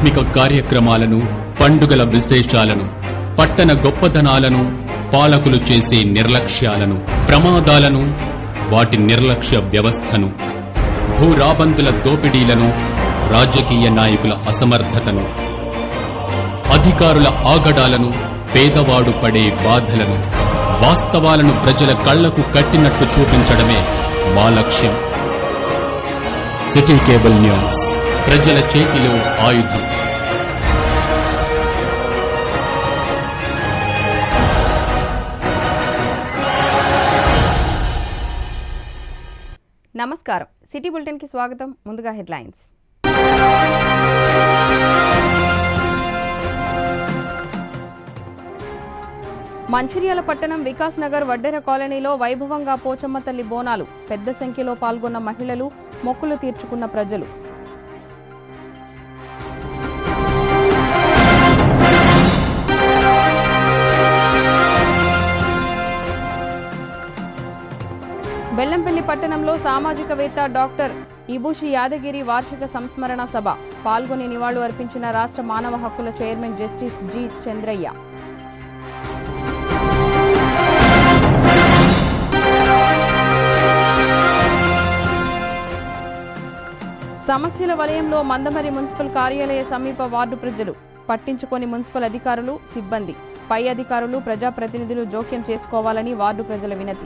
ఆధ్యాత్మిక కార్యక్రమాలను పండుగల విశేషాలను పట్టణ గొప్పదనాలను పాలకులు చేసే నిర్లక్ష్యాలను ప్రమాదాలను వాటి నిర్లక్ష్య వ్యవస్థను భూరాబందుల దోపిడీలను రాజకీయ నాయకుల అసమర్థతను అధికారుల ఆగడాలను పేదవాడు పడే బాధలను వాస్తవాలను ప్రజల కళ్లకు కట్టినట్టు చూపించడమే మా లక్ష్యం సిటీ కేబుల్ న్యూస్ ప్రజల చేతిలో ఆయుధం నమస్కారం సిటీ బులెటిన్ కి స్వాగతం ముందుగా హెడ్లైన్స్ మంచిర్యాల పట్టణం వికాస్ నగర్ వడ్డెర కాలనీలో వైభవంగా పోచమ్మ తల్లి బోనాలు పెద్ద సంఖ్యలో పాల్గొన్న మహిళలు మొక్కులు తీర్చుకున్న ప్రజలు బెల్లంపల్లి పట్టణంలో సామాజికవేత్త డాక్టర్ ఇబుషి యాదగిరి వార్షిక సంస్మరణ సభ పాల్గొని నివాళులు అర్పించిన రాష్ట్ర మానవ హక్కుల చైర్మన్ జస్టిస్ జి చంద్రయ్య సమస్యల వలయంలో మందమరి మున్సిపల్ కార్యాలయ సమీప వార్డు ప్రజలు పట్టించుకొని మున్సిపల్ అధికారులు సిబ్బంది పై అధికారులు ప్రజాప్రతినిధులు జోక్యం చేసుకోవాలని వార్డు ప్రజల వినతి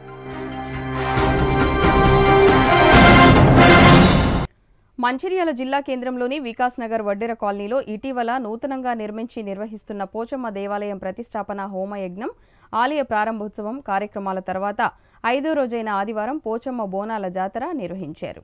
మంచిర్యాల జిల్లా కేంద్రంలోని వికాస్ నగర్ వడ్డెర కాలనీలో ఇటీవల నూతనంగా నిర్మించి నిర్వహిస్తున్న పోచమ్మ దేవాలయం ప్రతిష్టాపన హోమయజ్ఞం ఆలయ ప్రారంభోత్సవం కార్యక్రమాల తర్వాత ఐదో రోజైన ఆదివారం పోచమ్మ బోనాల జాతర నిర్వహించారు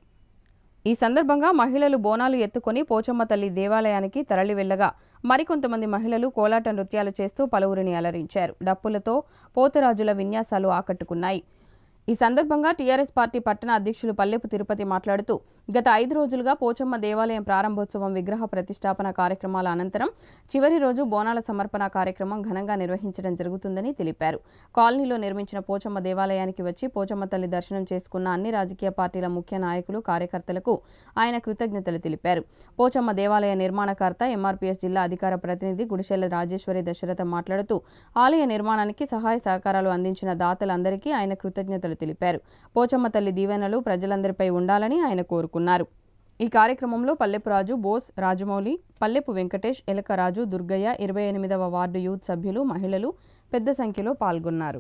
ఈ సందర్భంగా మహిళలు బోనాలు ఎత్తుకొని పోచమ్మ తల్లి దేవాలయానికి తరలి వెళ్లగా మరికొంతమంది మహిళలు కోలాట నృత్యాలు చేస్తూ పలువురిని అలరించారు డప్పులతో పోతరాజుల విన్యాసాలు ఆకట్టుకున్నాయి ఈ సందర్భంగా టీఆర్ఎస్ పార్టీ పట్టణ అధ్యక్షులు పల్లెపు తిరుపతి మాట్లాడుతూ గత ఐదు రోజులుగా పోచమ్మ దేవాలయం ప్రారంభోత్సవం విగ్రహ ప్రతిష్టాపన కార్యక్రమాల అనంతరం చివరి రోజు బోనాల సమర్పణ కార్యక్రమం ఘనంగా నిర్వహించడం జరుగుతుందని తెలిపారు కాలనీలో నిర్మించిన పోచమ్మ దేవాలయానికి వచ్చి పోచమ్మ తల్లి దర్శనం చేసుకున్న అన్ని రాజకీయ పార్టీల ముఖ్య నాయకులు కార్యకర్తలకు ఆయన కృతజ్ఞతలు తెలిపారు పోచమ్మ దేవాలయ నిర్మాణకర్త ఎంఆర్పీఎస్ జిల్లా అధికార ప్రతినిధి గుడిశెల్ల రాజేశ్వరి దశరథ మాట్లాడుతూ ఆలయ నిర్మాణానికి సహాయ సహకారాలు అందించిన దాతలందరికీ ఆయన కృతజ్ఞతలు తెలిపారు పోచమ్మ తల్లి దీవెనలు ప్రజలందరిపై ఉండాలని ఆయన కోరుకున్నారు ఈ కార్యక్రమంలో పల్లెపు రాజు బోస్ రాజమౌళి పల్లెపు వెంకటేష్ ఎలకరాజు దుర్గయ్య ఇరవై ఎనిమిదవ వార్డు యూత్ సభ్యులు మహిళలు పెద్ద సంఖ్యలో పాల్గొన్నారు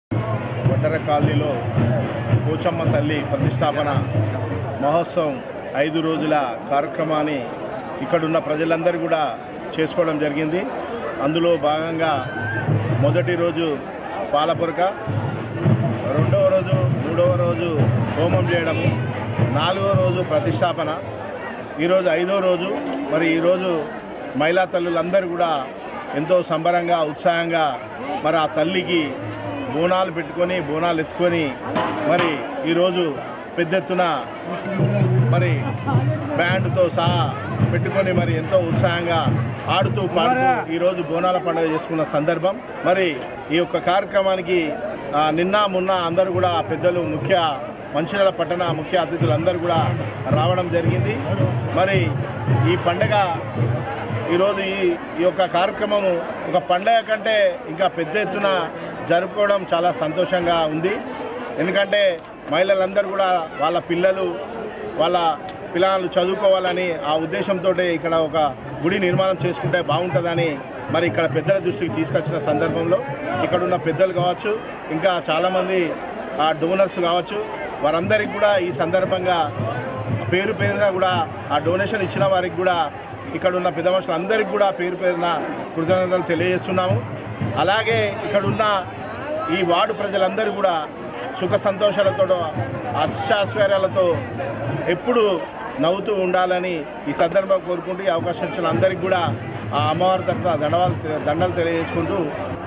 వడ్డర కాలనీలో పోచమ్మ తల్లి ప్రతిష్టాపన మహోత్సవం ఐదు రోజుల కార్యక్రమాన్ని ఇక్కడున్న ప్రజలందరూ కూడా చేసుకోవడం జరిగింది అందులో భాగంగా మొదటి రోజు పాలపురక రెండవ రోజు మూడవ రోజు హోమం చేయడము నాలుగవ రోజు ప్రతిష్టాపన ఈరోజు ఐదో రోజు మరి ఈరోజు మహిళా తల్లులందరూ కూడా ఎంతో సంబరంగా ఉత్సాహంగా మరి ఆ తల్లికి బోనాలు పెట్టుకొని బోనాలు ఎత్తుకొని మరి ఈరోజు పెద్ద ఎత్తున మరి బ్యాండ్తో సహా పెట్టుకొని మరి ఎంతో ఉత్సాహంగా ఆడుతూ పాడుతూ ఈరోజు బోనాల పండుగ చేసుకున్న సందర్భం మరి ఈ యొక్క కార్యక్రమానికి ఆ, నిన్న మొన్న అందరూ కూడా పెద్దలు ముఖ్య మంచిర్యాల పట్టణ ముఖ్య అతిథులందరూ కూడా రావడం జరిగింది మరి ఈ పండగ ఈరోజు ఈ ఈ యొక్క కార్యక్రమము ఒక పండగ కంటే ఇంకా పెద్ద ఎత్తున జరుపుకోవడం చాలా సంతోషంగా ఉంది ఎందుకంటే మహిళలందరూ కూడా వాళ్ళ పిల్లలు వాళ్ళ పిల్లలు చదువుకోవాలని ఆ ఉద్దేశంతో ఇక్కడ ఒక గుడి నిర్మాణం చేసుకుంటే బాగుంటుందని మరి ఇక్కడ పెద్దల దృష్టికి తీసుకొచ్చిన సందర్భంలో ఇక్కడ ఉన్న పెద్దలు కావచ్చు ఇంకా చాలామంది ఆ డోనర్స్ కావచ్చు వారందరికీ కూడా ఈ సందర్భంగా పేరు పేరున కూడా ఆ డొనేషన్ ఇచ్చిన వారికి కూడా ఇక్కడ ఉన్న పెద్ద మనుషులందరికీ కూడా పేరు పేరున కృతజ్ఞతలు తెలియజేస్తున్నాము అలాగే ఇక్కడ ఉన్న ఈ వార్డు ప్రజలందరూ కూడా సుఖ సంతోషాలతో అష్టాశ్వర్యాలతో ఎప్పుడు నవ్వుతూ ఉండాలని ఈ సందర్భం కోరుకుంటూ ఈ అవకాశం ఇచ్చిన అందరికీ కూడా ఆ అమ్మవారి తరఫున దండవాలు దండలు తెలియజేసుకుంటూ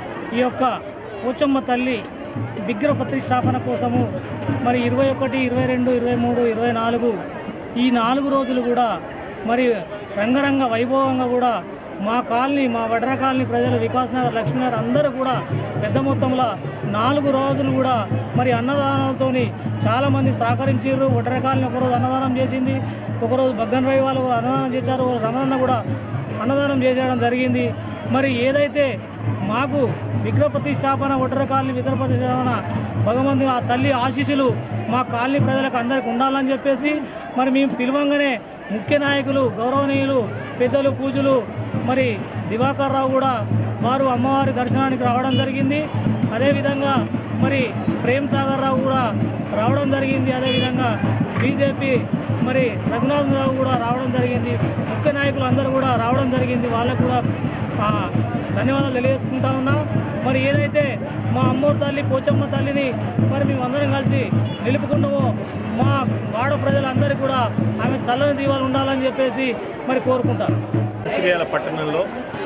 ఈ యొక్క పోచమ్మ తల్లి విగ్రహ ప్రతిష్టాపన కోసము మరి ఇరవై ఒకటి ఇరవై రెండు ఇరవై మూడు ఇరవై నాలుగు ఈ నాలుగు రోజులు కూడా మరి రంగరంగ వైభవంగా కూడా మా కాలనీ మా వడ్ర కాలనీ ప్రజలు వికాస్ నగర్ లక్ష్మీనగర్ అందరూ కూడా పెద్ద మొత్తంలో నాలుగు రోజులు కూడా మరి అన్నదానాలతోని చాలామంది సహకరించారు వడ్ర కాలనీ ఒకరోజు అన్నదానం చేసింది ఒకరోజు బగ్గన్ రవి వాళ్ళు అన్నదానం చేశారు రమణన్న కూడా అన్నదానం చేసేయడం జరిగింది మరి ఏదైతే మాకు విగ్రహ ప్రతిష్టాపన ఒడ్ర కాలనీ విగ్రహ ప్రతిష్టాపన భగవంతుని ఆ తల్లి ఆశీస్సులు మా కాలనీ ప్రజలకు అందరికి ఉండాలని చెప్పేసి మరి మేము పిలవంగానే ముఖ్య నాయకులు గౌరవనీయులు పెద్దలు పూజలు మరి దివాకర్ రావు కూడా వారు అమ్మవారి దర్శనానికి రావడం జరిగింది అదేవిధంగా మరి ప్రేమ్ సాగర్ రావు కూడా రావడం జరిగింది అదేవిధంగా బీజేపీ మరి రఘునాథ్ రావు కూడా రావడం జరిగింది ముఖ్య నాయకులు అందరూ కూడా రావడం జరిగింది వాళ్ళకు కూడా ఆ, ధన్యవాదాలు తెలియజేసుకుంటా ఉన్నా మరి ఏదైతే మా అమ్మోరు తల్లి పోచమ్మ తల్లిని మరి మేమందరం కలిసి నిలుపుకున్నామో మా వాడ ప్రజలందరికీ కూడా ఆమె చల్లని దీవాలు ఉండాలని చెప్పేసి మరి కోరుకుంటాను మంచిర్యాల పట్టణంలో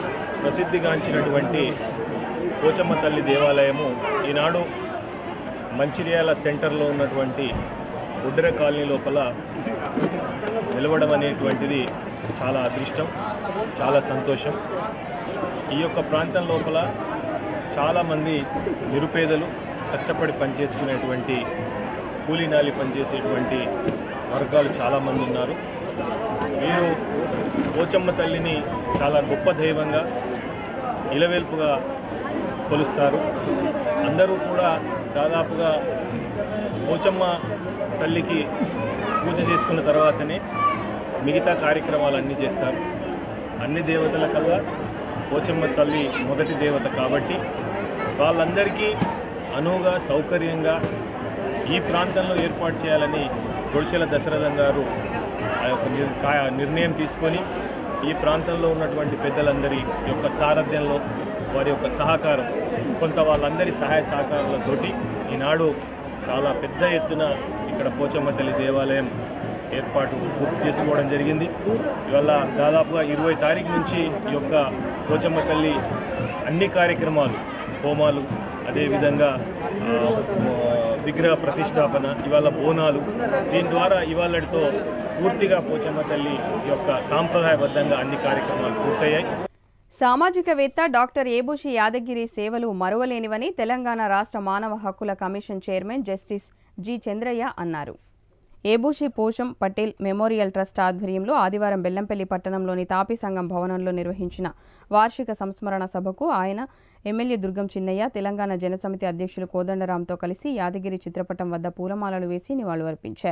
ప్రసిద్ధిగాంచినటువంటి పోచమ్మ తల్లి దేవాలయము ఈనాడు మంచిర్యాల సెంటర్లో ఉన్నటువంటి ఉడ్ర కాలనీ లోపల నిలవడం అనేటువంటిది చాలా అదృష్టం చాలా సంతోషం ఈ యొక్క ప్రాంతం లోపల చాలామంది నిరుపేదలు కష్టపడి పనిచేసుకునేటువంటి కూలీనాలి పనిచేసేటువంటి వర్గాలు చాలామంది ఉన్నారు వీరు పోచమ్మ తల్లిని చాలా గొప్ప దైవంగా ఇలవెల్పుగా కొలుస్తారు అందరూ కూడా దాదాపుగా పోచమ్మ తల్లికి పూజ చేసుకున్న తర్వాతనే మిగతా కార్యక్రమాలన్నీ చేస్తారు అన్ని దేవతల కల్లా పోచమ్మ తల్లి మొదటి దేవత కాబట్టి వాళ్ళందరికీ అనువుగా సౌకర్యంగా ఈ ప్రాంతంలో ఏర్పాటు చేయాలని గుడిసెల దశరథం గారు ఆ యొక్క నిర్- కా- నిర్ణయం తీసుకొని ఈ ప్రాంతంలో ఉన్నటువంటి పెద్దలందరి యొక్క సారథ్యంలో వారి యొక్క సహకారం కొంత వాళ్ళందరి సహాయ సహకారాలతోటి ఈనాడు చాలా పెద్ద ఎత్తున ఇక్కడ పోచమ్మ తల్లి దేవాలయం ఏర్పాటు పూర్తి చేసుకోవడం జరిగింది ఇవాళ దాదాపుగా ఇరవై తారీఖు నుంచి ఈ యొక్క పోచమ్మ తల్లి అన్ని కార్యక్రమాలు హోమాలు అదేవిధంగా ఆ, విగ్రహ ప్రతిష్టాపన ఇవాళ బోనాలు దీని ద్వారా ఇవాళతో పూర్తిగా పోచమ్మ తల్లి యొక్క సాంప్రదాయబద్ధంగా అన్ని కార్యక్రమాలు పూర్తయ్యాయి సామాజికవేత్త డాక్టర్ ఏబుషి యాదగిరి సేవలు మరువలేనివని తెలంగాణ రాష్ట్ర మానవ హక్కుల commission chairman justice G Chandraiah అన్నారు ఏబూషి పోషం పటేల్ మెమోరియల్ ట్రస్ట్ ఆధ్వర్యంలో ఆదివారం బెల్లంపల్లి పట్టణంలోని తాపీ సంఘం భవనంలో నిర్వహించిన వార్షిక సంస్మరణ సభకు ఆయన ఎమ్మెల్యే దుర్గం చిన్నయ్య తెలంగాణ జనసమితి అధ్యక్షులు కోదండరాంతో కలిసి యాదగిరి చిత్రపటం వద్ద పూలమాలలు వేసి నివాళులర్పించారు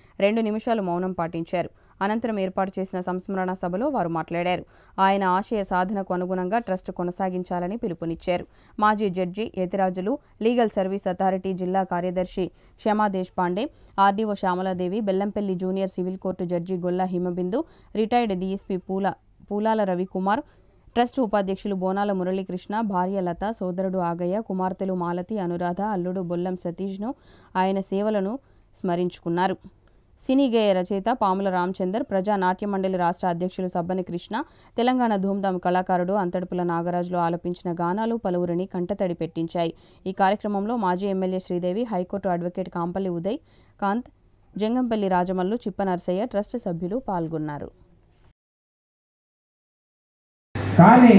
రెండు నిమిషాలు మౌనం పాటించారు అనంతరం ఏర్పాటు చేసిన సంస్మరణ సభలో వారు మాట్లాడారు ఆయన ఆశయ సాధనకు అనుగుణంగా ట్రస్ట్ కొనసాగించాలని పిలుపునిచ్చారు మాజీ judge Yathirajulu legal service authority జిల్లా కార్యదర్శి Kshama Deshpande RDO Shyamaladevi Bellampalli junior civil court judge Golla Himabindu retired DSP Poola Poolala Ravikumar trust ఉపాధ్యక్షులు బోనాల మురళీకృష్ణ భార్య లత సోదరుడు ఆగయ్య కుమార్తెలు మాలతి అనురాధ అల్లుడు బొల్లం సతీష్ను ఆయన సేవలను స్మరించుకున్నారు సినీ గేయ రచయిత పాముల రామచందర్ ప్రజా నాట్య మండలి రాష్ట్ర అధ్యక్షులు సబ్బని కృష్ణ తెలంగాణ ధూమ్ధామ్ కళాకారుడు అంతడుపుల నాగరాజులు ఆలపించిన గానాలు పలువురిని కంటతడి పెట్టించాయి ఈ కార్యక్రమంలో మాజీ MLA Sridevi high court advocate Kampalli Uday Kanth Jangampalli Rajamallu Chippa Narsaiah trust సభ్యులు పాల్గొన్నారు కానీ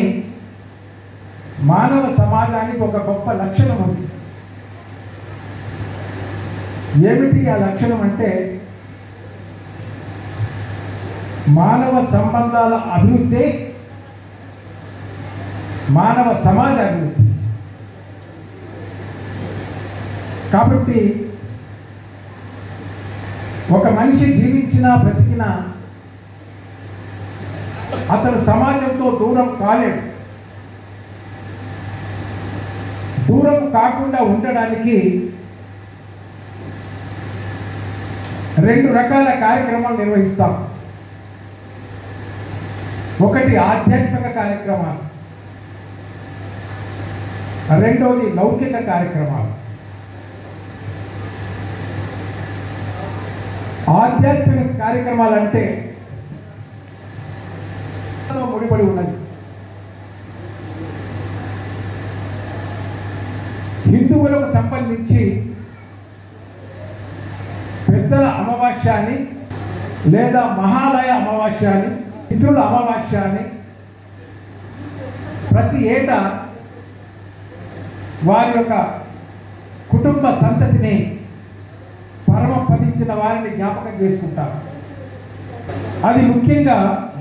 మానవ సమాజానికి ఒక గొప్ప లక్షణం ఉంది ఏమిటి ఆ లక్షణం అంటే మానవ సంబంధాల అభివృద్ధి మానవ సమాజ అభివృద్ధి కాబట్టి ఒక మనిషి జీవించినా బ్రతికినా అతను సమాజంతో దూరం కాలేడు దూరం కాకుండా ఉండడానికి రెండు రకాల కార్యక్రమాలు నిర్వహిస్తాం ఒకటి ఆధ్యాత్మిక కార్యక్రమాలు రెండవది లౌకిక కార్యక్రమాలు ఆధ్యాత్మిక కార్యక్రమాలు అంటే తో ముడిపడి ఉన్నది హిందువులకు సంబంధించి పెద్దల అమావాస్య అని లేదా మహాలయ అమావాస్య అని పితృల అమావాస్య అని ప్రతి ఏటా వారి యొక్క కుటుంబ సంతతిని పరమపదించిన వారిని జ్ఞాపకం చేసుకుంటారు అది ముఖ్యంగా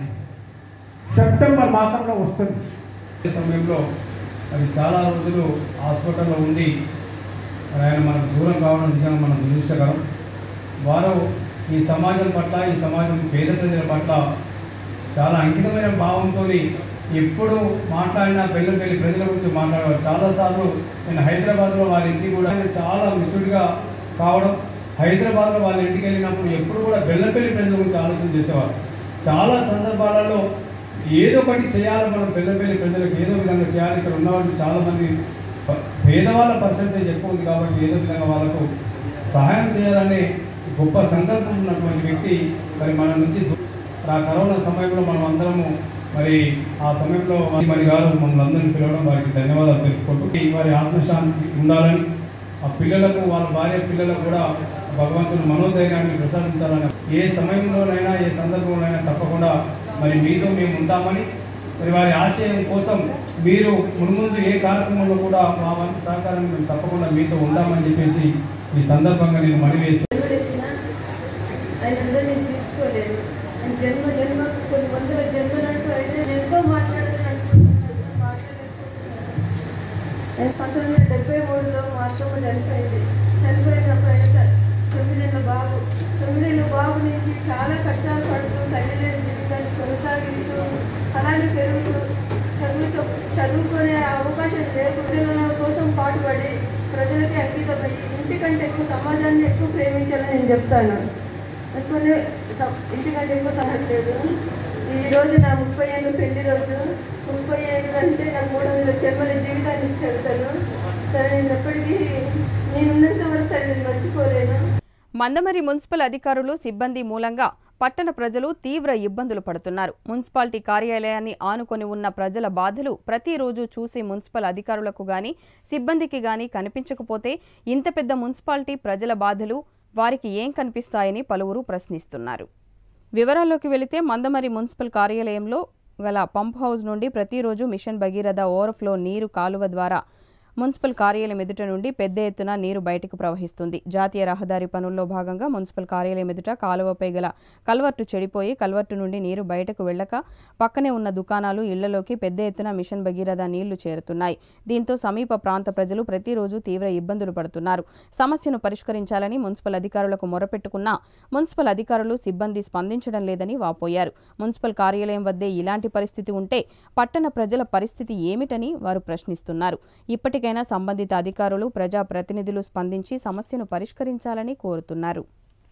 సెప్టెంబర్ మాసంలో వస్తుంది ఈ సమయంలో మరి చాలా రోజులు హాస్పిటల్లో ఉండి మరి ఆయన మనకు దూరం కావడం నిజంగా మనం దురదృష్టకరం వారు ఈ సమాజం పట్ల ఈ సమాజం పేద ప్రజల పట్ల చాలా అంకితమైన భావంతో ఎప్పుడు మాట్లాడినా పెళ్ళపల్లి ప్రజల గురించి మాట్లాడేవారు చాలాసార్లు నేను హైదరాబాద్లో వాళ్ళ ఇంటికి కూడా ఆయన చాలా మిత్రుడిగా కావడం హైదరాబాద్లో వాళ్ళ ఇంటికి వెళ్ళినప్పుడు ఎప్పుడు కూడా బెల్లపల్లి ప్రజల గురించి ఆలోచన చేసేవారు చాలా సందర్భాలలో ఏదో ఒకటి చేయాలి మనం పెద్దపల్లి ప్రజలకు ఏదో విధంగా చేయాలి ఇక్కడ ఉన్న వాళ్ళు చాలా మంది ప- పేదవాళ్ళ పర్సంటేజ్ ఎక్కువ ఉంది కాబట్టి ఏదో విధంగా వాళ్ళకు సహాయం చేయాలనే గొప్ప సంకల్పం ఉన్నటువంటి వ్యక్తి మరి మన నుంచి దూ- ఆ కరోనా సమయంలో మనం అందరము మరి ఆ సమయంలో మరి గారు మమ్మల్ని అందరినీ పిలవడం వారికి ధన్యవాదాలు తెలుపుకుంటూ వారి ఆత్మశాంతి ఉండాలని ఆ పిల్లలకు వాళ్ళ భార్య పిల్లలకు కూడా భగవంతుని మనోధైర్యాన్ని ప్రసాదించాలని ఏ సమయంలోనైనా ఏ సందర్భంలోనైనా తప్పకుండా మరి మీతో మేము ఉంటామని మరి వారి ఆశయం కోసం మీరు మున్ముందు ఏ కార్యక్రమంలో కూడా మా వంతు సహకారం మేము తప్పకుండా మీతో ఉంటామని చెప్పేసి ఈ సందర్భంగా నేను మనవి వేస్తున్నాను. జన్మలెత్తినా ఆయన అందరినీ తీర్చుకోలేదు ఆయన జన్మ జన్మ కొన్ని వందల జన్మలంటూ అయితే నేను ఎంతో మాట్లాడాలని అనుకుంటున్నాను మాట్లాడలేకపోతున్నాను నేను పంతొమ్మిది వందల డెబ్బై మూడులో మా అత్తమ్మ చనిపోయింది చనిపోయినప్పుడు ఆయన చ- తొమ్మిదేళ్ళ బాబు తొమ్మిదేళ్ళ బాబు నుంచి చాలా కష్టాలు పడుతూ తల్లి లేని జీవితాన్ని కొనసాగిస్తూ అలానే పెరుగుతూ చదువు చెప్- చదువుకునే అవకాశం లేకుండా కోసం పాటుపడి ప్రజలకి అంకితమై ఇంటికంటే ఎక్కువ సమాజాన్ని ఎక్కువ ప్రేమించాలని నేను చెప్తాను కొన్ని స- ఇంటికంటే ఎక్కువ సహాయం లేదు ఈ రోజు నా ముప్పై ఏళ్ళు పెళ్లి రోజు ముప్పై ఏళ్ళు అంటే నాకు మూడు వందల జన్మల జీవితాన్ని ఇచ్చాడు తను తను నేను ఎప్పటికీ నేనున్నంత వరకు తనని మర్చిపోలేను మందమరి మున్సిపల్ అధికారులు సిబ్బంది మూలంగా పట్టణ ప్రజలు తీవ్ర ఇబ్బందులు పడుతున్నారు మున్సిపాలిటీ కార్యాలయాన్ని ఆనుకొని ఉన్న ప్రజల బాధలు ప్రతిరోజు చూసే మున్సిపల్ అధికారులకు గాని సిబ్బందికి గాని కనిపించకపోతే ఇంత పెద్ద మున్సిపాలిటీ ప్రజల బాధలు వారికి ఏం కనిపిస్తాయని పలువురు ప్రశ్నిస్తున్నారు వివరాల్లోకి వెళితే మందమరి మున్సిపల్ కార్యాలయంలో గల పంప్ హౌస్ నుండి ప్రతిరోజు మిషన్ భగీరథ ఓవర్ఫ్లో నీరు కాలువ ద్వారా మున్సిపల్ కార్యాలయం ఎదుట నుండి పెద్ద ఎత్తున నీరు బయటకు ప్రవహిస్తుంది జాతీయ రహదారి పనుల్లో భాగంగా మున్సిపల్ కార్యాలయం ఎదుట కాలువపై గల కల్వర్టు చెడిపోయి కల్వర్టు నుండి నీరు బయటకు వెళ్లక పక్కనే ఉన్న దుకాణాలు ఇళ్లలోకి పెద్ద ఎత్తున మిషన్ భగీరథ నీళ్లు చేరుతున్నాయి దీంతో సమీప ప్రాంత ప్రజలు ప్రతిరోజు తీవ్ర ఇబ్బందులు పడుతున్నారు సమస్యను పరిష్కరించాలని మున్సిపల్ అధికారులకు మొరపెట్టుకున్నా మున్సిపల్ అధికారులు సిబ్బంది స్పందించడం లేదని వాపోయారు మున్సిపల్ కార్యాలయం వద్దే ఇలాంటి పరిస్థితి ఉంటే పట్టణ ప్రజల పరిస్థితి ఏమిటని వారు ప్రశ్నిస్తున్నారు ఇప్పటికైనా సంబంధిత అధికారులు ప్రజా ప్రతినిధులు స్పందించి సమస్యను పరిష్కరించాలని కోరుతున్నారు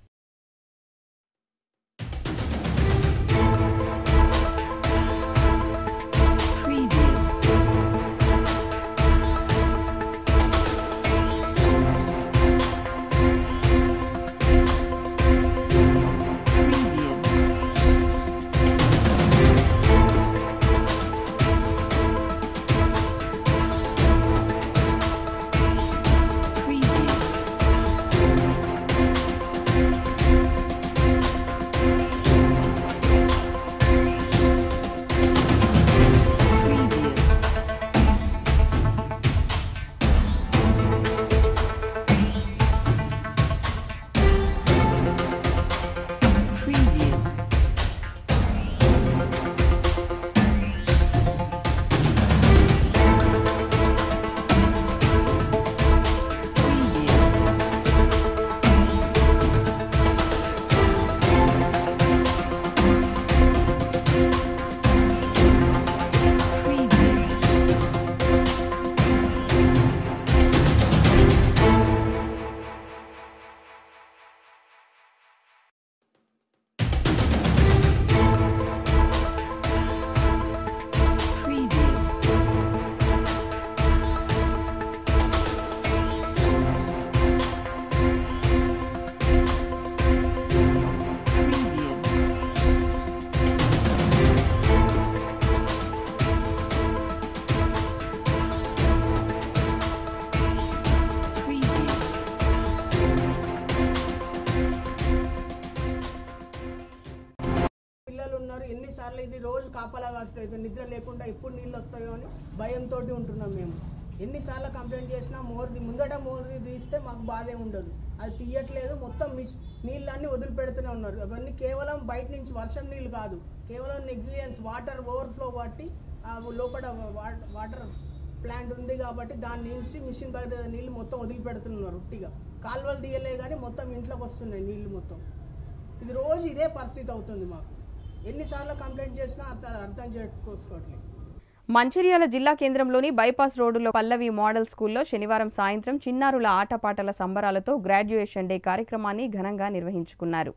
పిల్లలు ఉన్నారు ఎన్నిసార్లు ఇది రోజు కాపలా కాస్తుంది నిద్ర లేకుండా ఎప్పుడు నీళ్ళు వస్తాయో అని భయంతో ఉంటున్నాం మేము ఎన్నిసార్లు కంప్లైంట్ చేసినా మోర్ది ముందట మోర్ది తీస్తే మాకు బాధే ఉండదు అది తీయట్లేదు మొత్తం మిష్ నీళ్ళన్నీ వదిలిపెడుతూనే ఉన్నారు అవన్నీ కేవలం బయట నుంచి వర్షం నీళ్ళు కాదు కేవలం నెగ్జిలియన్స్ వాటర్ ఓవర్ఫ్లో బట్టి ఆ లోపల వా- వాటర్ ప్లాంట్ ఉంది కాబట్టి దాని నుంచి మిషన్ బయట నీళ్ళు మొత్తం వదిలిపెడుతున్నారు ఉట్టిగా కాలువలు తీయలే కానీ మొత్తం ఇంట్లోకి వస్తున్నాయి నీళ్ళు మొత్తం ఇది రోజు ఇదే పరిస్థితి అవుతుంది మాకు ఎన్నిసార్లు కంప్లైంట్ చేసినా అర్థం అర్థం చేసుకోవట్లేదు మంచిర్యాల జిల్లా కేంద్రంలోని బైపాస్ రోడ్డులో పల్లవి మోడల్ స్కూల్లో శనివారం సాయంత్రం చిన్నారుల ఆటపాటల సంబరాలతో గ్రాడ్యుయేషన్ డే కార్యక్రమాన్ని ఘనంగా నిర్వహించుకున్నారు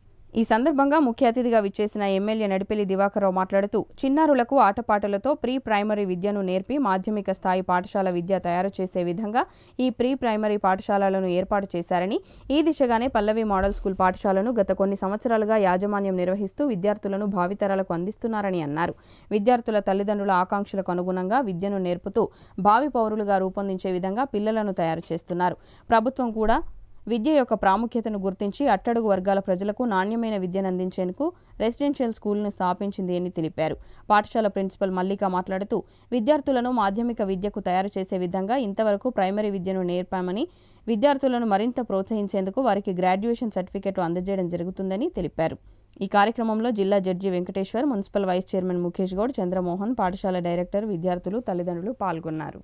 ఈ సందర్భంగా ముఖ్య అతిథిగా విచ్చేసిన ఎమ్మెల్యే నడిపెల్లి దివాకర్రావు మాట్లాడుతూ చిన్నారులకు ఆటపాటలతో ప్రీ ప్రైమరీ విద్యను నేర్పి మాధ్యమిక స్థాయి పాఠశాల విద్య తయారు చేసే విధంగా ఈ ప్రీ ప్రైమరీ పాఠశాలలను ఏర్పాటు చేశారని ఈ దిశగానే పల్లవి మోడల్ స్కూల్ పాఠశాలను గత కొన్ని సంవత్సరాలుగా యాజమాన్యం నిర్వహిస్తూ విద్యార్థులను భావితరాలకు అందిస్తున్నారని అన్నారు విద్యార్థుల తల్లిదండ్రుల ఆకాంక్షలకు అనుగుణంగా విద్యను నేర్పుతూ భావి పౌరులుగా రూపొందించే విధంగా పిల్లలను తయారు చేస్తున్నారు ప్రభుత్వం కూడా విద్య యొక్క ప్రాముఖ్యతను గుర్తించి అట్టడుగు వర్గాల ప్రజలకు నాణ్యమైన విద్యను అందించేందుకు రెసిడెన్షియల్ స్కూల్ను స్థాపించింది అని తెలిపారు పాఠశాల ప్రిన్సిపల్ మల్లిక మాట్లాడుతూ విద్యార్థులను మాధ్యమిక విద్యకు తయారు చేసే విధంగా ఇంతవరకు ప్రైమరీ విద్యను నేర్పామని విద్యార్థులను మరింత ప్రోత్సహించేందుకు వారికి గ్రాడ్యుయేషన్ సర్టిఫికెట్ అందజేయడం జరుగుతుందని తెలిపారు ఈ కార్యక్రమంలో జిల్లా judge Venkateshwar municipal vice chairman Mukesh Goud Chandramohan పాఠశాల డైరెక్టర్ విద్యార్థులు తల్లిదండ్రులు పాల్గొన్నారు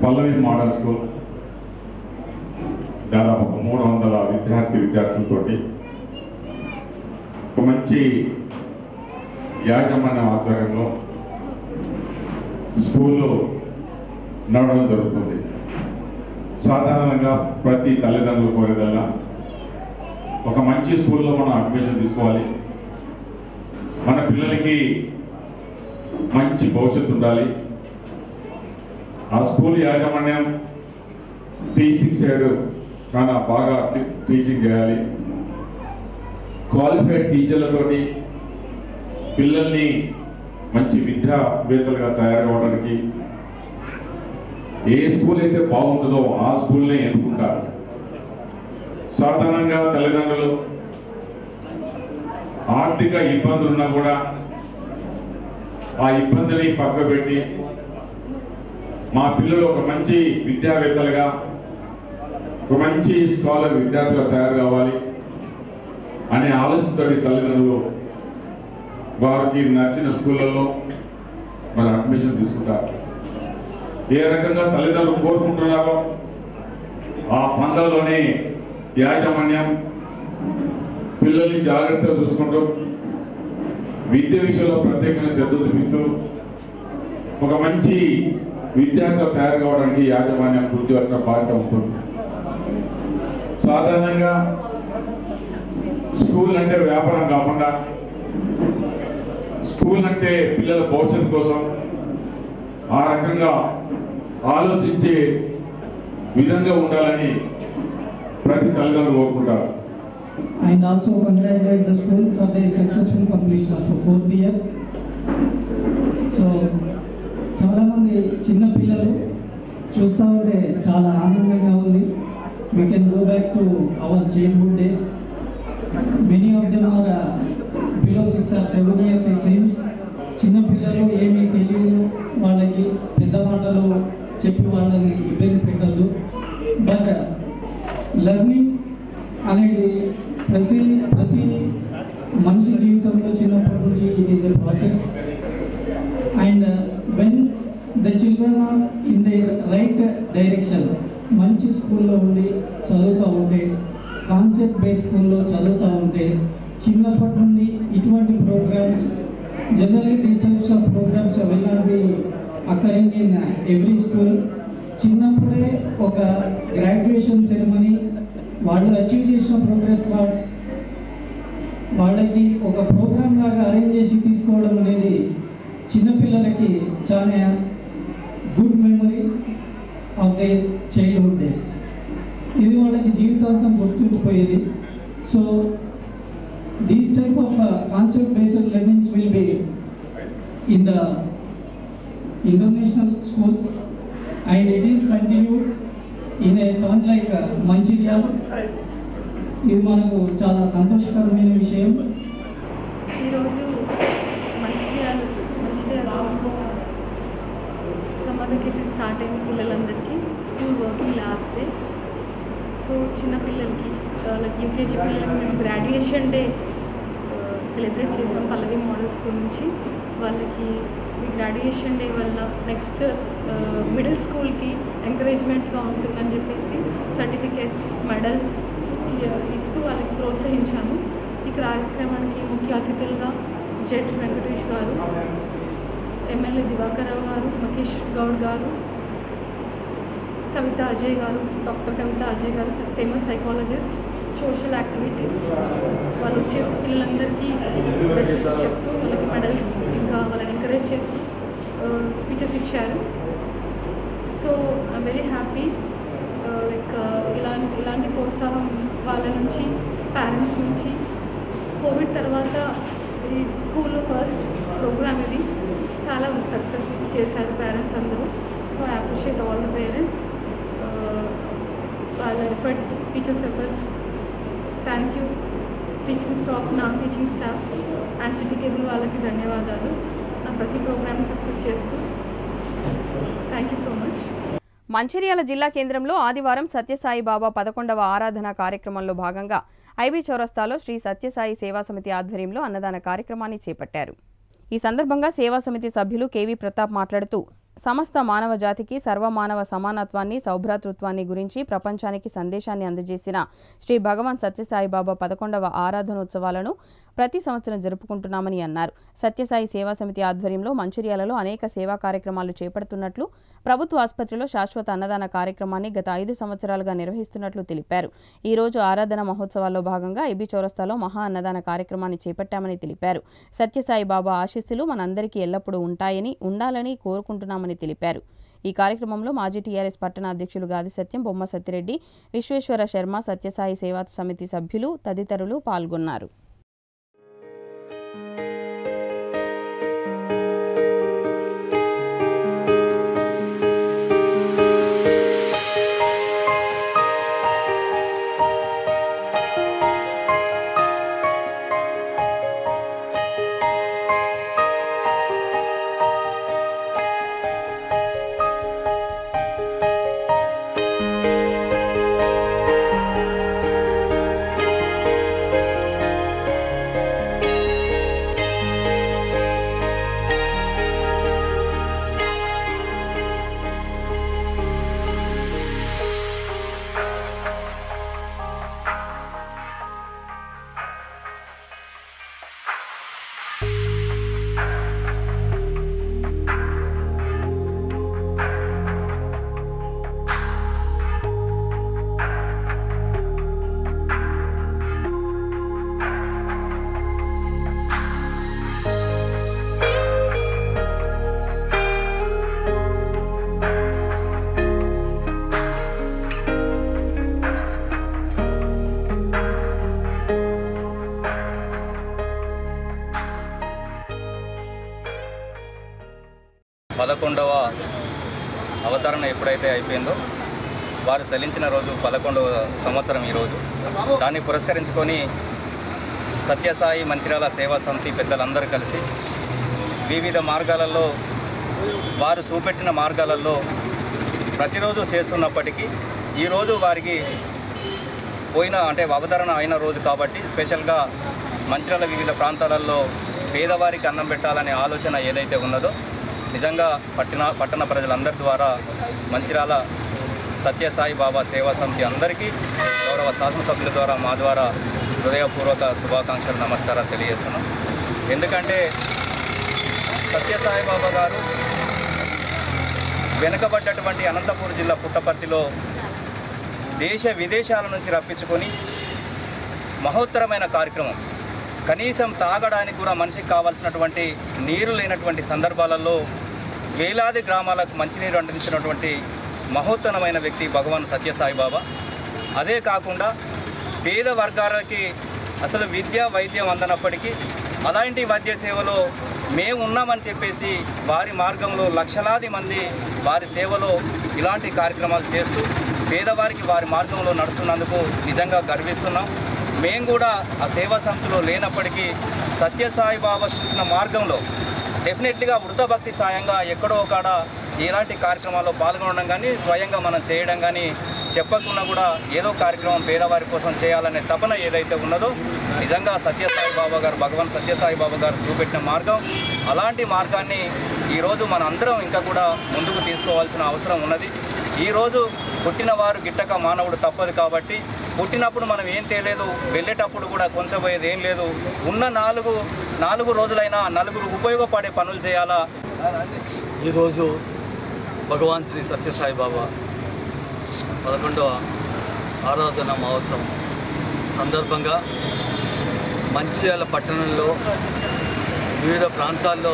పల్లవి మోడల్ స్కూల్ దాదాపు ఒక మూడు వందల విద్యార్థి విద్యార్థులతోటి ఒక మంచి యాజమాన్యం ఆధ్వర్యంలో స్కూల్లో నడవడం జరుగుతుంది సాధారణంగా ప్రతి తల్లిదండ్రులు కోరేదల్లా ఒక మంచి స్కూల్లో మనం అడ్మిషన్ తీసుకోవాలి మన పిల్లలకి మంచి భవిష్యత్తు ఉండాలి ఆ స్కూల్ యాజమాన్యం టీచింగ్ సైడ్ చాలా బాగా టీ- టీచింగ్ చేయాలి క్వాలిఫైడ్ టీచర్లతోటి పిల్లల్ని మంచి విద్యావేత్తలుగా తయారవడానికి ఏ స్కూల్ అయితే బాగుంటుందో ఆ స్కూల్నే ఎన్నుకుంటారు సాధారణంగా తల్లిదండ్రులు ఆర్థిక ఇబ్బందులు ఉన్నా కూడా ఆ ఇబ్బందిని పక్కపెట్టి మా పిల్లలు ఒక మంచి విద్యావేత్తలుగా ఒక మంచి స్కాలర్ విద్యార్థులుగా తయారు కావాలి అనే ఆలోచనతో తల్లిదండ్రులు వారికి నచ్చిన స్కూళ్ళలో మరి అడ్మిషన్ తీసుకుంటారు ఏ రకంగా తల్లిదండ్రులు కోరుకుంటున్నారో ఆ పందాలోనే యాజమాన్యం పిల్లల్ని జాగ్రత్తగా చూసుకుంటూ విద్య విషయంలో ప్రత్యేకంగా శ్రద్ధ చూపిస్తూ ఒక మంచి విద్యార్థులు తయారు కావడానికి యాజమాన్యం కృషి యొక్క బాధ్యత ఉంటుంది సాధారణంగా స్కూల్ అంటే వ్యాపారం కాకుండా స్కూల్ అంటే పిల్లల భవిష్యత్తు కోసం ఆ రకంగా ఆలోచించే విధంగా ఉండాలని ప్రతి తల్లిదండ్రులు కోరుకుంటారు and also congratulate the school for their successful completion of the fourth year. So చాలామంది చిన్న పిల్లలు చూస్తూ ఉంటే చాలా ఆనందంగా ఉంది we can go back to our childhood days many of them are below six or seven years it seems చిన్న పిల్లలు ఏమీ తెలియదు వాళ్ళకి పెద్ద మాటలు చెప్పి వాళ్ళని ఇబ్బంది పెట్టద్దు బట్ లెర్నింగ్ అనేది ప్రతి ప్రతి మనిషి జీవితంలో చిన్నప్పటి నుంచి it is a process and when the children are in the right direction మంచి స్కూల్లో ఉండి చదువుతూ ఉంటే కాన్సెప్ట్ బేస్ స్కూల్లో చదువుతూ ఉంటే చిన్నప్పటి నుండి ఇటువంటి programmes generally these types of programmes will not be occurring in every school చిన్నప్పుడే ఒక గ్రాడ్యుయేషన్ సెరమనీ వాళ్ళు అచీవ్ చేసిన ప్రోగ్రెస్ కార్డ్స్ వాళ్ళకి ఒక ప్రోగ్రామ్ లాగా అరేంజ్ చేసి తీసుకోవడం అనేది చిన్నపిల్లలకి చాలా good memory of they childhood days ఇది వాళ్ళకి జీవితాంతం గుర్తుండిపోయేది so these type of concept based learnings will be in the international schools and it is continued in a town like Mancherial ఇది మనకు చాలా సంతోషకరమైన విషయం ఈరోజు మంచిర్యాల మంచిర్యాలలో సమ్మర్ వెకేషన్ స్టార్ట్ అయింది పిల్లలందరికీ school working last day so చిన్నపిల్లలకి వాళ్ళకి యూకేజీ పిల్లలకి మేము గ్రాడ్యుయేషన్ డే సెలబ్రేట్ చేసాం పల్లవి మోడల్ స్కూల్ నుంచి వాళ్ళకి ఈ గ్రాడ్యుయేషన్ డే వల్ల నెక్స్ట్ మిడిల్ స్కూల్కి ఎంకరేజ్మెంట్గా ఉంటుందని చెప్పేసి సర్టిఫికేట్స్ మెడల్స్ ఇస్తూ వాళ్ళకి ప్రోత్సహించాను ఈ కార్యక్రమానికి ముఖ్య అతిథులుగా జడ్జ్ వెంకటేష్ గారు ఎమ్మెల్యే దివాకర్ రావు గారు మహేష్ గౌడ్ గారు కవిత అజయ్ గారు డాక్టర్ కవిత అజయ్ గారు ఫేమస్ సైకాలజిస్ట్ సోషల్ యాక్టివిటీస్ట్ వాళ్ళు వచ్చేసి పిల్లలందరికీ బెస్ట్ చెప్తూ వాళ్ళకి మెడల్స్ ఇంకా వాళ్ళని ఎంకరేజ్ చేస్తూ స్పీచెస్ ఇచ్చారు so I'm very happy like ఇలాంటి ఇలాంటి ప్రోత్సాహం వాళ్ళ నుంచి పేరెంట్స్ నుంచి కోవిడ్ తర్వాత ఈ స్కూల్లో ఫస్ట్ ప్రోగ్రామ్ ఇది చాలా సక్సెస్ చేశారు పేరెంట్స్ అందరూ so I appreciate all the parents వాళ్ళ efforts teachers efforts thank you teaching staff non teaching staff and city cable వాళ్ళకి ధన్యవాదాలు నా ప్రతి ప్రోగ్రామ్ సక్సెస్ చేస్తూ thank you so much Mancherial జిల్లా కేంద్రంలో ఆదివారం సత్యసాయి బాబా పదకొండవ ఆరాధన కార్యక్రమంలో భాగంగా ఐబీ చౌరస్తాలో శ్రీ సత్యసాయి సేవా సమితి ఆధ్వర్యంలో అన్నదాన కార్యక్రమాన్ని చేపట్టారు ఈ సందర్భంగా సేవా సమితి సభ్యులు కేవీ ప్రతాప్ మాట్లాడుతూ సమస్త మానవ జాతికి సర్వమానవ సమానత్వాన్ని సౌభ్రాతృత్వాన్ని గురించి ప్రపంచానికి సందేశాన్ని అందజేసిన శ్రీ భగవాన్ సత్యసాయి బాబా పదకొండవ ఆరాధనోత్సవాలను ప్రతి సంవత్సరం జరుపుకుంటున్నామని అన్నారు సత్యసాయి సేవా సమితి ఆధ్వర్యంలో మంచిర్యాలలో అనేక సేవా కార్యక్రమాలు చేపడుతున్నట్లు ప్రభుత్వ ఆసుపత్రిలో శాశ్వత అన్నదాన కార్యక్రమాన్ని గత ఐదు సంవత్సరాలుగా నిర్వహిస్తున్నట్లు తెలిపారు ఈ రోజు ఆరాధన మహోత్సవాల్లో భాగంగా ఎబి చౌరస్తాలో మహా అన్నదాన కార్యక్రమాన్ని చేపట్టామని తెలిపారు సత్యసాయి బాబా ఆశీస్సులు మనందరికీ ఎల్లప్పుడూ ఉంటాయని ఉండాలని కోరుకుంటున్నామని తెలిపారు ఈ కార్యక్రమంలో మాజీ టీఆర్ఎస్ పట్టణ అధ్యక్షులు గాది సత్యం బొమ్మ సత్యరెడ్డి విశ్వేశ్వర శర్మ సత్యసాయి సేవా సమితి సభ్యులు తదితరులు పాల్గొన్నారు పదకొండవ అవతరణ ఎప్పుడైతే అయిపోయిందో వారు చెల్లించిన రోజు పదకొండవ సంవత్సరం ఈరోజు దాన్ని పురస్కరించుకొని సత్యసాయి మంచిర్యాల సేవా సమితి పెద్దలందరూ కలిసి వివిధ మార్గాలలో వారు చూపెట్టిన మార్గాలలో ప్రతిరోజు చేస్తున్నప్పటికీ ఈరోజు వారికి పోయిన అంటే అవతరణ అయిన రోజు కాబట్టి స్పెషల్గా మంచిర్యాల వివిధ ప్రాంతాలలో పేదవారికి అన్నం పెట్టాలనే ఆలోచన ఏదైతే ఉన్నదో నిజంగా పట్టణ పట్టణ ప్రజలందరి ద్వారా మంచిర్యాల సత్యసాయి బాబా సేవా సమితి అందరికీ గౌరవ శాసనసభ్యుల ద్వారా మా ద్వారా హృదయపూర్వక శుభాకాంక్షలు నమస్కారాలు తెలియజేస్తున్నాం ఎందుకంటే సత్యసాయి బాబా గారు వెనుకబడ్డటువంటి అనంతపూర్ జిల్లా పుట్టపర్తిలో దేశ విదేశాల నుంచి రప్పించుకొని మహోత్తరమైన కార్యక్రమం కనీసం తాగడానికి కూడా మనిషికి కావాల్సినటువంటి నీరు లేనటువంటి సందర్భాలలో వేలాది గ్రామాలకు మంచినీరు అందించినటువంటి మహోత్తరమైన వ్యక్తి భగవాన్ సత్యసాయి బాబా అదే కాకుండా పేద వర్గాలకి అసలు విద్య వైద్యం అందనప్పటికీ అలాంటి వైద్య సేవలో మేము ఉన్నామని చెప్పేసి వారి మార్గంలో లక్షలాది మంది వారి సేవలో ఇలాంటి కార్యక్రమాలు చేస్తూ పేదవారికి వారి మార్గంలో నడుస్తున్నందుకు నిజంగా గర్విస్తున్నాం మేము కూడా ఆ సేవా సంస్థలో లేనప్పటికీ సత్యసాయి బాబా చూసిన మార్గంలో డెఫినెట్లీగా వృద్ధ భక్తి సాయంగా ఎక్కడో ఒకడ ఇలాంటి కార్యక్రమాల్లో పాల్గొనడం కానీ స్వయంగా మనం చేయడం కానీ చెప్పకుండా కూడా ఏదో కార్యక్రమం పేదవారి కోసం చేయాలనే తపన ఏదైతే ఉన్నదో నిజంగా సత్యసాయి బాబా గారు భగవాన్ సత్యసాయి బాబా గారు చూపెట్టిన మార్గం అలాంటి మార్గాన్ని ఈరోజు మన అందరం ఇంకా కూడా ముందుకు తీసుకోవాల్సిన అవసరం ఉన్నది ఈరోజు పుట్టినవారు గిట్టక మానవుడు తప్పదు కాబట్టి పుట్టినప్పుడు మనం ఏం తేలేదు వెళ్ళేటప్పుడు కూడా కొంచెం పోయేది ఏం లేదు ఉన్న నాలుగు నాలుగు రోజులైనా నలుగురు ఉపయోగపడే పనులు చేయాలా ఈరోజు భగవాన్ శ్రీ సత్యసాయి బాబా పదకొండవ ఆరాధన మహోత్సవం సందర్భంగా మంచిర్యాల పట్టణంలో వివిధ ప్రాంతాల్లో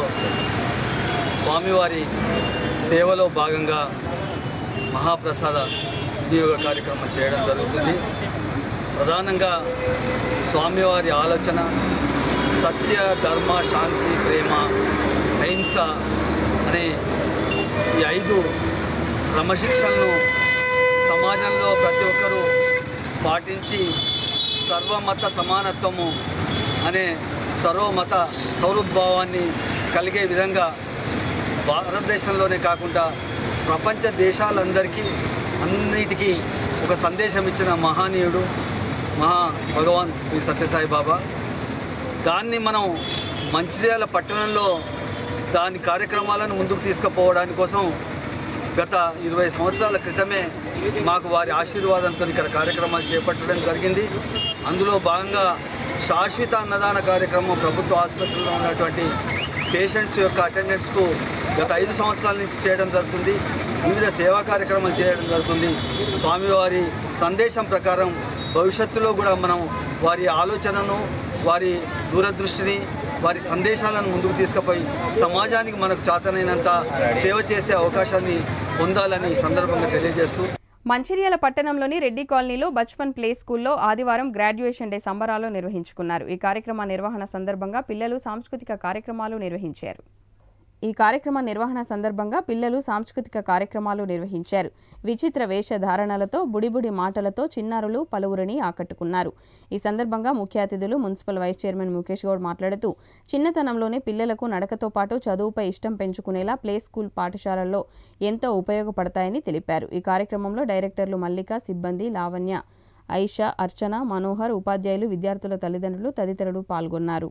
స్వామివారి సేవలో భాగంగా మహాప్రసాద వినియోగ కార్యక్రమం చేయడం జరుగుతుంది ప్రధానంగా స్వామివారి ఆలోచన సత్య ధర్మ శాంతి ప్రేమ అహింస అనే ఈ ఐదు క్రమశిక్షణను సమాజంలో ప్రతి ఒక్కరూ పాటించి సర్వమత సమానత్వము అనే సర్వమత సౌహృద్భావాన్ని కలిగే విధంగా భారతదేశంలోనే కాకుండా ప్రపంచ దేశాలందరికీ అన్నిటికీ ఒక సందేశం ఇచ్చిన మహానీయుడు మహా భగవాన్ శ్రీ సత్యసాయి బాబా దాన్ని మనం మంచిర్యాల పట్టణంలో దాని కార్యక్రమాలను ముందుకు తీసుకుపోవడానికి కోసం గత ఇరవై సంవత్సరాల క్రితమే మాకు వారి ఆశీర్వాదంతో ఇక్కడ కార్యక్రమాలు చేపట్టడం జరిగింది అందులో భాగంగా శాశ్వత అన్నదాన కార్యక్రమం ప్రభుత్వ ఆసుపత్రిలో ఉన్నటువంటి పేషెంట్స్ యొక్క అటెండెన్స్కు గత ఐదు సంవత్సరాల నుంచి చేయడం జరుగుతుంది వివిధ సేవా కార్యక్రమాలు చేయడం జరుగుతుంది స్వామివారి సందేశం ప్రకారం భవిష్యత్తులో కూడా మనం వారి ఆలోచనను వారి దూరదృష్టిని వారి సందేశాలను ముందుకు తీసుకుపోయి సమాజానికి మనకు చాతనైనంత సేవ చేసే అవకాశాన్ని పొందాలని ఈ సందర్భంగా తెలియజేస్తూ మంచిర్యాల పట్టణంలోని రెడ్డి కాలనీలో బచ్పన్ ప్లే స్కూల్లో ఆదివారం గ్రాడ్యుయేషన్ డే సంబరాలు నిర్వహించుకున్నారు ఈ కార్యక్రమ నిర్వహణ సందర్భంగా పిల్లలు సాంస్కృతిక కార్యక్రమాలు నిర్వహించారు ఈ కార్యక్రమ నిర్వహణ సందర్భంగా పిల్లలు సాంస్కృతిక కార్యక్రమాలు నిర్వహించారు విచిత్ర వేషధారణలతో బుడిబుడి మాటలతో చిన్నారులు పలువురిని ఆకట్టుకున్నారు ఈ సందర్భంగా ముఖ్య అతిథులు municipal vice chairman Mukesh Goud మాట్లాడుతూ చిన్నతనంలోనే పిల్లలకు నడకతో పాటు చదువుపై ఇష్టం పెంచుకునేలా ప్లే స్కూల్ పాఠశాలల్లో ఎంతో ఉపయోగపడతాయని తెలిపారు ఈ కార్యక్రమంలో డైరెక్టర్లు మల్లిక సిబ్బంది లావణ్య ఐషా అర్చన మనోహర్ ఉపాధ్యాయులు విద్యార్థుల తల్లిదండ్రులు తదితరులు పాల్గొన్నారు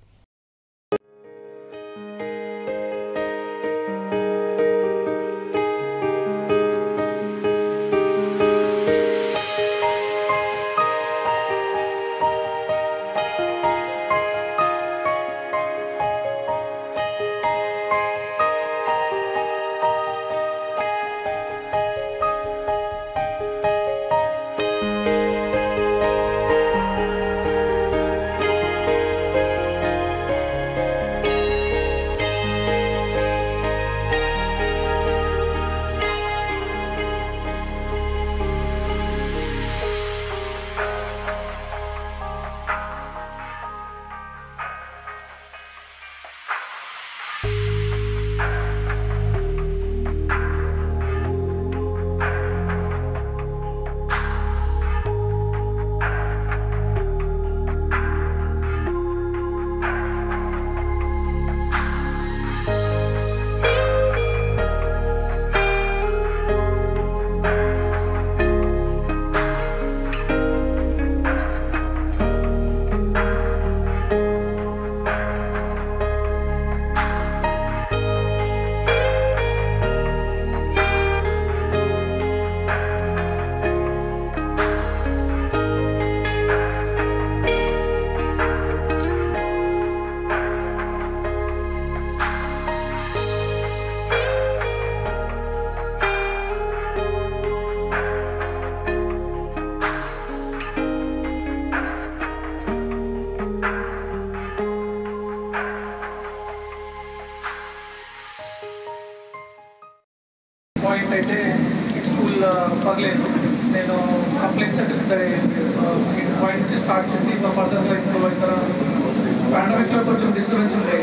పాయింట్ అయితే ఈ స్కూల్ పర్లేదు నేను కంప్లైంట్ సర్టిఫికేట్ పాయింట్ నుంచి స్టార్ట్ చేసి ఇంకా ఫర్దర్గా ఇంప్రూవ్ అవుతారా పాండమిక్లో కొంచెం డిస్టర్బెన్స్ ఉండే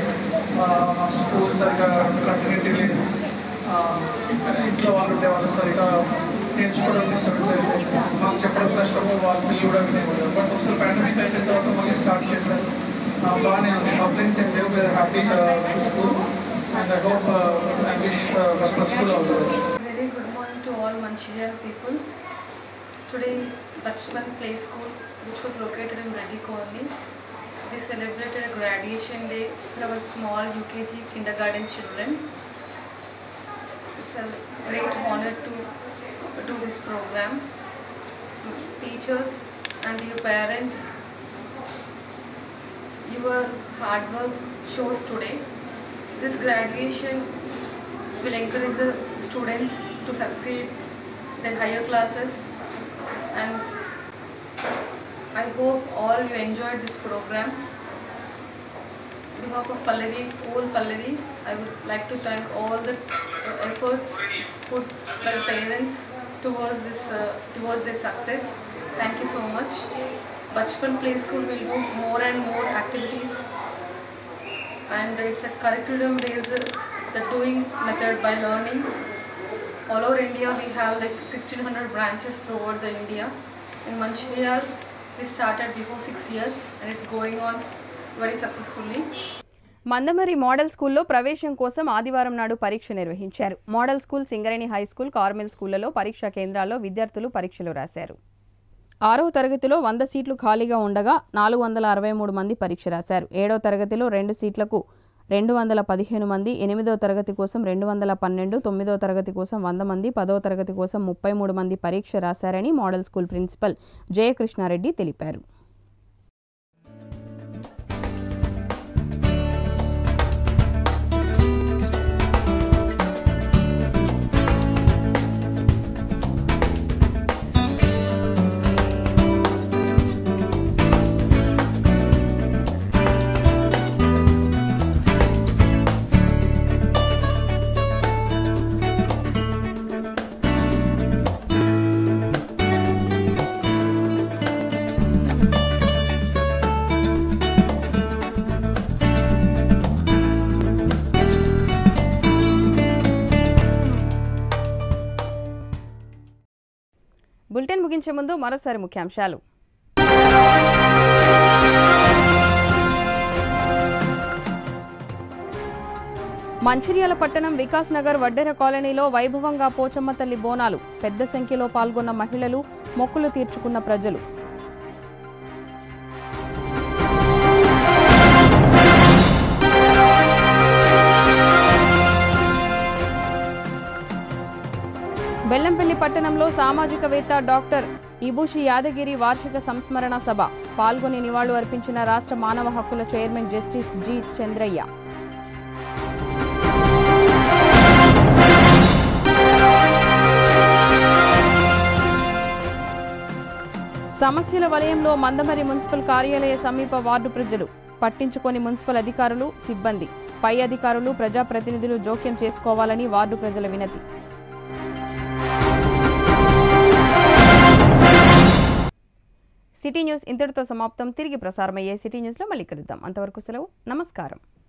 స్కూల్ సరిగా కంటిన్యూటీ లేదు ఆ, ఇంట్లో వాళ్ళు ఉండే వాళ్ళు సరిగా నేర్చుకోవడం డిస్టర్బెన్స్ అయితే మాకు చెప్పడం కష్టము వాళ్ళ పిల్లలు కూడా వినేవాళ్ళు బట్ ఒకసారి పాండమిక్ అయిపోయిన తర్వాత మళ్ళీ స్టార్ట్ చేశారు ఆ, బాగానే ఉంది కంప్లైంట్స్ ఏం లేవు వేరే happy school and I hope I wish first school అవుతుంది Very good morning to all Manchurial people. Today, Bachpan Play School, which was located in Reddy Colony, we celebrated a graduation day for our small UKG kindergarten children. It's a great honor to do this program. Teachers and your parents, your hard work shows today. This graduation will encourage the students to succeed in higher classes and I hope all you enjoyed this program. On behalf of Pallavi, whole Pallavi, I would like to thank all the uh, efforts put by the parents towards this uh, towards their success. Thank you so much. Bachpan Play School will do more and more activities and it's a curriculum based the doing method by learning all over india we have like 1600 branches throughout the india in mancherial we started before 6 years and it's going on very successfully Mandamarri model స్కూల్లో ప్రవేశం కోసం ఆదివారం నాడు పరీక్ష నిర్వహించారు model school Singareni high school Carmel స్కూళ్లలో పరీక్షా కేంద్రాల్లో విద్యార్థులు పరీక్షలు రాశారు ఆరో తరగతిలో వంద సీట్లు ఖాళీగా ఉండగా నాలుగు వందల అరవై మూడు మంది పరీక్ష రాశారు ఏడో తరగతిలో రెండు సీట్లకు రెండు వందల పదిహేను మంది ఎనిమిదో తరగతి కోసం రెండు వందల పన్నెండు తొమ్మిదో తరగతి కోసం వంద మంది పదో తరగతి కోసం ముప్పై మూడు మంది పరీక్ష రాశారని మోడల్ స్కూల్ ప్రిన్సిపల్ జయకృష్ణారెడ్డి తెలిపారు బులెటిన్ ముగించే ముందు మరోసారి ముఖ్యాంశాలు మంచిర్యాల పట్టణం వికాస్ నగర్ వడ్డెర కాలనీలో వైభవంగా పోచమ్మ తల్లి బోనాలు పెద్ద సంఖ్యలో పాల్గొన్న మహిళలు మొక్కులు తీర్చుకున్న ప్రజలు బెల్లంపల్లి పట్టణంలో సామాజికవేత్త డాక్టర్ ఇబుషి యాదగిరి వార్షిక సంస్మరణ సభ పాల్గొని నివాళులు అర్పించిన రాష్ట్ర మానవ హక్కుల చైర్మన్ జస్టిస్ జి చంద్రయ్య సమస్యల వలయంలో మందమరి మున్సిపల్ కార్యాలయ సమీప వార్డు ప్రజలు పట్టించుకొని మున్సిపల్ అధికారులు సిబ్బంది పై అధికారులు ప్రజాప్రతినిధులు జోక్యం చేసుకోవాలని వార్డు ప్రజల వినతి సిటీ న్యూస్ ఇంతటితో సమాప్తం తిరిగి ప్రసారమయ్యే సిటీ న్యూస్లో మళ్ళీ కలుద్దాం అంతవరకు సెలవు నమస్కారం